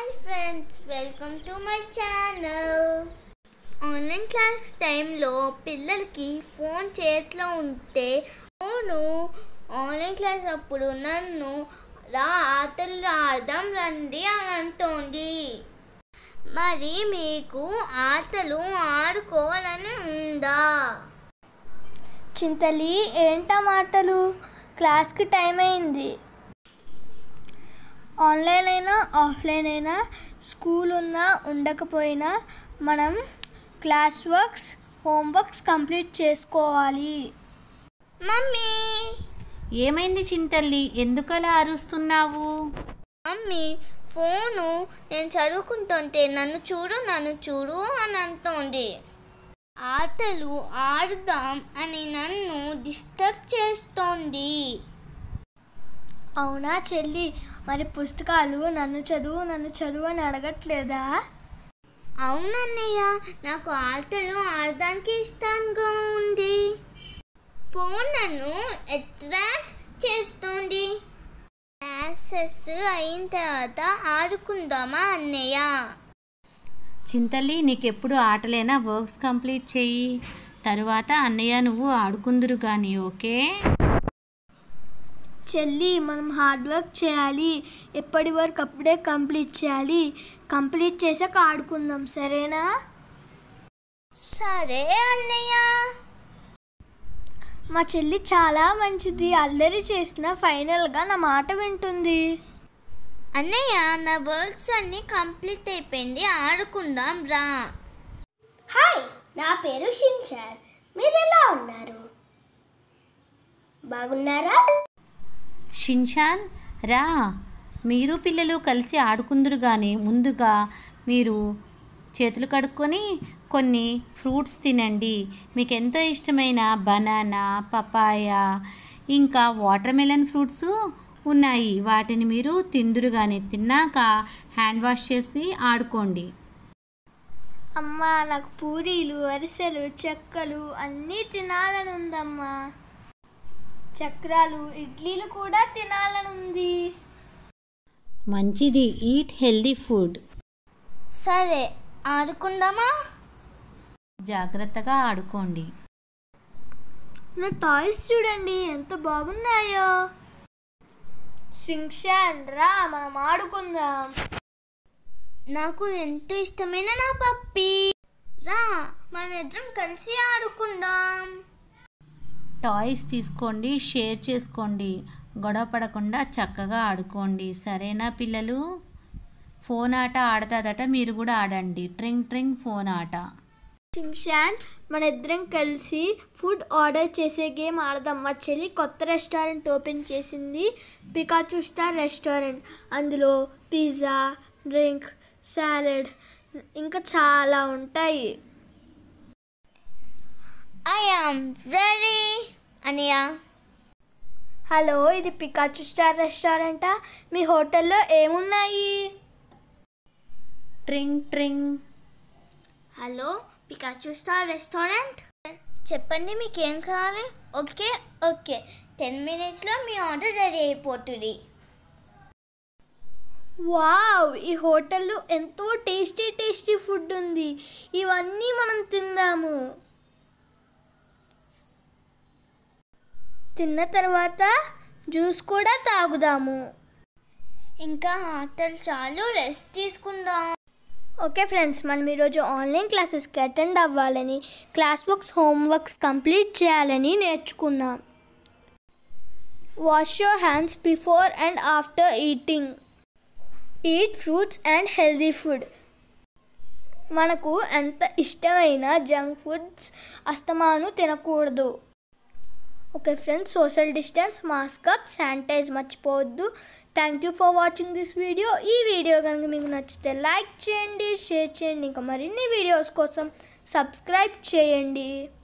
hi friends welcome to my channel online class టైంలో పిల్లలకి phone చేతిలో ఉంటే ఫోను ఆన్లైన్ క్లాస్ అప్పుడు నన్ను రా ఆటలు ఆడదాం రండి అని అంటోంది మరి మీకు ఆటలు ఆడుకోవాలని ఉందా చింతలి ఏంటా మాటలు క్లాస్కి టైం అయింది ఆన్లైన్ అయినా ఆఫ్లైన్ అయినా స్కూల్ ఉన్నా ఉండకపోయినా మనం క్లాస్ వర్క్స్ హోంవర్క్స్ కంప్లీట్ చేసుకోవాలి మమ్మీ ఏమైంది చింతల్లి ఎందుకలా అరుస్తున్నావు మమ్మీ ఫోను నేను చదువుకుంటుంటే నన్ను చూడు నన్ను చూడు అని అంటోంది ఆటలు ఆడుదాం అని నన్ను డిస్టర్బ్ చేస్తోంది అవునా చెల్లి మరి పుస్తకాలు నన్ను చదువు నన్ను చదువు అని అడగట్లేదా అవునన్నయ్య నాకు ఆటలు ఆడడానికి ఇష్టంగా ఉంది ఫోన్ నన్ను అట్రాక్ట్ చేస్తోంది క్లాసెస్ అయిన తర్వాత ఆడుకుందామా అన్నయ్య చింతల్లి నీకెప్పుడు ఆటలేనా వర్క్స్ కంప్లీట్ చెయ్యి తరువాత అన్నయ్య నువ్వు ఆడుకుందురు కానీ ఓకే చెల్లి మనం హార్డ్ వర్క్ చేయాలి ఎప్పటి వరకు అప్పుడే కంప్లీట్ చేయాలి కంప్లీట్ చేసాక ఆడుకుందాం సరేనా సరే అన్నయ్య మా చెల్లి చాలా మంచిది అల్లరి చేసిన ఫైనల్గా నా మాట వింటుంది అన్నయ్య నా వర్క్స్ అన్ని కంప్లీట్ అయిపోయింది ఆడుకుందాం రా హాయ్ నా పేరు షిన్చార్ మీరు ఎలా ఉన్నారు బాగున్నారా షిన్షాన్ రా మీరు పిల్లలు కలిసి ఆడుకుందురు కానీ ముందుగా మీరు చేతులు కడుక్కొని కొన్ని ఫ్రూట్స్ తినండి మీకు ఎంతో ఇష్టమైన బనానా పపాయ ఇంకా వాటర్ మెలన్ ఫ్రూట్స్ ఉన్నాయి వాటిని మీరు తిందురు కానీ తిన్నాక హ్యాండ్ వాష్ చేసి ఆడుకోండి అమ్మా నాకు పూరీలు అరిసెలు చెక్కలు అన్నీ తినాలని ఉందమ్మా చక్రాలు ఇడ్లీలు కూడా తినాలని ఉంది మంచిది ఈట్ హెల్దీ ఫుడ్ సరే ఆడుకుందామా జాగ్రత్తగా ఆడుకోండి నా టాయ్స్ చూడండి ఎంత బాగున్నాయో సింగ్షాన్ రా మనం ఆడుకుందాం నాకు ఎంతో ఇష్టమైన నా పప్పి రా మన ఇద్దరం కలిసి ఆడుకుందాం టాయ్స్ తీసుకోండి షేర్ చేసుకోండి గొడవ పడకుండా చక్కగా ఆడుకోండి సరేనా పిల్లలు ఫోన్ ఆట ఆడతాదట మీరు కూడా ఆడండి ట్రింగ్ ట్రింగ్ ఫోన్ ఆట సింగ్షాన్ మన ఇద్దరం కలిసి ఫుడ్ ఆర్డర్ చేసే గేమ్ ఆడదాం మా చెల్లి కొత్త రెస్టారెంట్ ఓపెన్ చేసింది పికాచు స్టార్ రెస్టారెంట్ అందులో పిజ్జా డ్రింక్ సాలెడ్ ఇంకా చాలా ఉంటాయి ఐ ఆమ్ రెడీ అనియా హలో ఇది పికాచు స్టార్ రెస్టారెంటా మీ హోటల్లో ఏమున్నాయి ట్రింగ్ ట్రింగ్ హలో పికాచు స్టార్ రెస్టారెంట్ చెప్పండి మీకు ఏం కావాలి ఓకే ఓకే టెన్ మినిట్స్లో మీ ఆర్డర్ రెడీ అయిపోతుంది వావ్ ఈ హోటల్లో ఎంతో టేస్టీ టేస్టీ ఫుడ్ ఉంది ఇవన్నీ మనం తిందాము తిన్న తర్వాత జ్యూస్ కూడా తాగుదాము ఇంకా ఆటలు చాలు రెస్ట్ తీసుకుందాం ఓకే ఫ్రెండ్స్ మనం ఈరోజు ఆన్లైన్ క్లాసెస్కి అటెండ్ అవ్వాలని క్లాస్ వర్క్స్ హోంవర్క్స్ కంప్లీట్ చేయాలని నేర్చుకున్నాం wash your hands before and after eating eat fruits and healthy food మనకు ఎంత ఇష్టమైన జంక్ ఫుడ్స్ అస్తమాను తినకూడదు okay friends social distance mask up sanitize మర్చిపోవద్దు thank you for watching this video ఈ video కనుక మీకు నచ్చితే లైక్ చేయండి షేర్ చేయండి ఇంకా మరిన్ని వీడియోస్ కోసం సబ్స్క్రైబ్ చేయండి